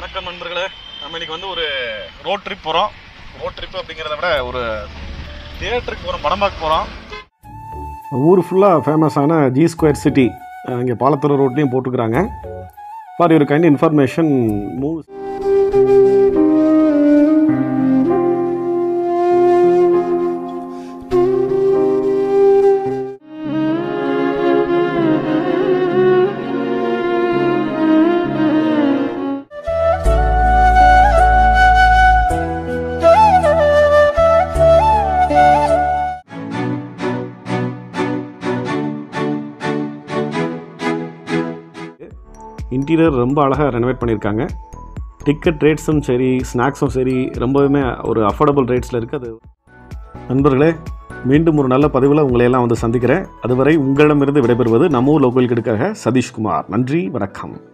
வணக்கம் நண்பர்களே நம்ம இன்னைக்கு வந்து ஒரு ரோட் ட்ரிப் போகிறோம் ரோட் ட்ரிப் அப்படிங்கிறத விட ஒரு தியேட்டருக்கு போகிறோம் படம் பார்க்க போகிறோம் ஊர் ஃபுல்லாக ஃபேமஸான ஜி ஸ்கொயர் சிட்டி இங்கே பாலத்தூர் ரோட்லேயும் போட்டுக்கிறாங்க for your kind information move interior ரொம்ப அழகாக ரெனோவேட் பண்ணியிருக்காங்க டிக்கெட் ரேட்ஸும் சரி ஸ்நாக்ஸும் சரி ரொம்பவுமே ஒரு அஃபோர்டபுள் ரேட்ஸில் இருக்குது அது நண்பர்களே மீண்டும் ஒரு நல்ல பதிவில் உங்களை எல்லாம் வந்து சந்திக்கிறேன் அதுவரை உங்களிடமிருந்து விடைபெறுவது நம்ம ஊர் லோக்கல் கிடுக்காக சதீஷ்குமார் நன்றி வணக்கம்